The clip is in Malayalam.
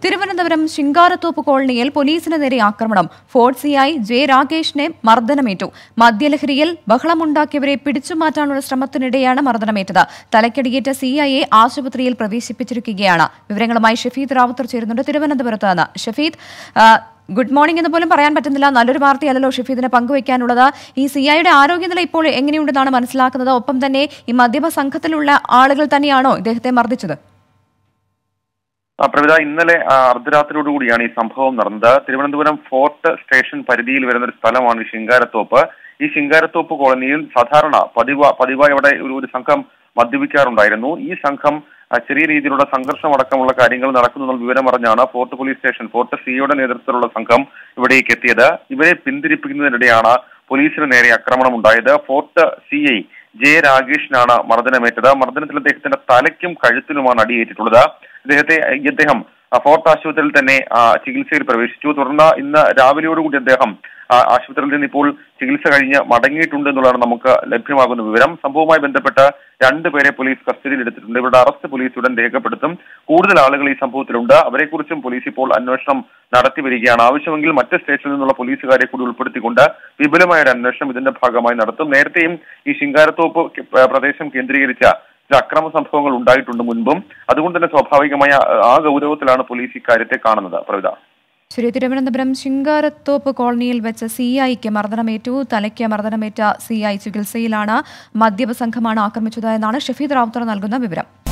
തിരുവനന്തപുരം ശിങ്കാരത്തോപ്പ് കോളനിയിൽ പോലീസിന് നേരെ ആക്രമണം ഫോർട്ട് സിഐ ജെ രാകേഷിനെ മർദ്ദനമേറ്റു മദ്യലഹരിയിൽ ബഹളമുണ്ടാക്കിയവരെ പിടിച്ചുമാറ്റാനുള്ള ശ്രമത്തിനിടെയാണ് മർദ്ദനമേറ്റത് തലക്കടിയേറ്റ സിഐയെ ആശുപത്രിയിൽ പ്രവേശിപ്പിച്ചിരിക്കുകയാണ് വിവരങ്ങളുമായി ഷഫീദ് റാവുത്തർ ചേരുന്നുണ്ട് തിരുവനന്തപുരത്ത് നിന്ന് ഷഫീദ് ആ, ഗുഡ് മോർണിംഗ് എന്ന് പോലും പറയാൻ പറ്റുന്നില്ല നല്ലൊരു വാർത്തയല്ലല്ലോ ഷഫീദിനെ പങ്കുവയ്ക്കാനുള്ളത് ഈ സിഐയുടെ ആരോഗ്യനില ഇപ്പോൾ എങ്ങനെയുണ്ടെന്നാണ് മനസ്സിലാക്കുന്നത് ഒപ്പം തന്നെ ഈ മദ്യപ സംഘത്തിലുള്ള ആളുകൾ തന്നെയാണോ ഇദ്ദേഹത്തെ മർദ്ദിച്ചത് ആ, പ്രവിത ഇന്നലെ ആ, അർദ്ധരാത്രിയോടുകൂടിയാണ് ഈ സംഭവം നടന്നത് തിരുവനന്തപുരം ഫോർട്ട് സ്റ്റേഷൻ പരിധിയിൽ വരുന്ന ഒരു സ്ഥലമാണ് ഈ ശിങ്കാരത്തോപ്പ് ഈ ശിങ്കാരത്തോപ്പ് കോളനിയിൽ സാധാരണ പതിവ് പതിവായി അവിടെ ഒരു ഒരു സംഘം മദ്യപിക്കാറുണ്ടായിരുന്നു ഈ സംഘം ആ, ചെറിയ രീതിയിലുള്ള സംഘർഷം അടക്കമുള്ള കാര്യങ്ങൾ നടക്കുന്നു എന്നുള്ള വിവരം അറിഞ്ഞാണ് ഫോർട്ട് പോലീസ് സ്റ്റേഷൻ ഫോർട്ട് സിയുടെ നേതൃത്വത്തിലുള്ള സംഘം ഇവിടേക്ക് എത്തിയത് ഇവരെ പിന്തിരിപ്പിക്കുന്നതിനിടെയാണ് പോലീസിന് നേരെ ആക്രമണം ഉണ്ടായത് ഫോർട്ട് സി ഐ ജെ രാഗേഷിനാണ് മർദ്ദനമേറ്റത് മർദ്ദനത്തിൽ അദ്ദേഹത്തിന്റെ തലയ്ക്കും കഴുത്തിനുമാണ് അടിയേറ്റിട്ടുള്ളത് ഇദ്ദേഹത്തെ ഇദ്ദേഹം ആ, ഫോർട്ട് ആശുപത്രിയിൽ തന്നെ ആ, ചികിത്സയിൽ പ്രവേശിച്ചു തുടർന്ന് ഇന്ന് രാവിലെയോടുകൂടി അദ്ദേഹം ആ, ആശുപത്രിയിൽ നിന്ന് ഇപ്പോൾ ചികിത്സ കഴിഞ്ഞ് മടങ്ങിയിട്ടുണ്ട് എന്നുള്ളതാണ് നമുക്ക് ലഭ്യമാകുന്ന വിവരം സംഭവവുമായി ബന്ധപ്പെട്ട് രണ്ടുപേരെ പോലീസ് കസ്റ്റഡിയിൽ എടുത്തിട്ടുണ്ട് ഇവരുടെ അറസ്റ്റ് പോലീസ് ഉടൻ രേഖപ്പെടുത്തും കൂടുതൽ ആളുകൾ ഈ സംഭവത്തിലുണ്ട് അവരെക്കുറിച്ചും പോലീസ് ഇപ്പോൾ അന്വേഷണം നടത്തി വരികയാണ് ആവശ്യമെങ്കിൽ മറ്റ് സ്റ്റേഷനിൽ നിന്നുള്ള പോലീസുകാരെ കൂടി ഉൾപ്പെടുത്തിക്കൊണ്ട് വിപുലമായ ഒരു അന്വേഷണം ഇതിന്റെ ഭാഗമായി നടത്തും നേരത്തെയും ഈ ശിങ്കാരത്തോപ്പ് കെ- പ്രദേശം കേന്ദ്രീകരിച്ച ചില അക്രമ സംഭവങ്ങൾ ഉണ്ടായിട്ടുണ്ട് മുൻപും അതുകൊണ്ട് തന്നെ സ്വാഭാവികമായ ആ ഗൗരവത്തിലാണ് പോലീസ് ഇക്കാര്യത്തെ കാണുന്നത് പ്രവിത ശരി തിരുവനന്തപുരം ശിങ്കാരത്തോപ്പ് കോളനിയിൽ വെച്ച് സി ഐക്ക് മർദ്ദനമേറ്റു തലയ്ക്ക് മർദ്ദനമേറ്റ സി ഐ ചികിത്സയിലാണ് മദ്യപ സംഘമാണ് ആക്രമിച്ചത് എന്നാണ് ഷഫീദ് റാവുത്തർ നൽകുന്ന വിവരം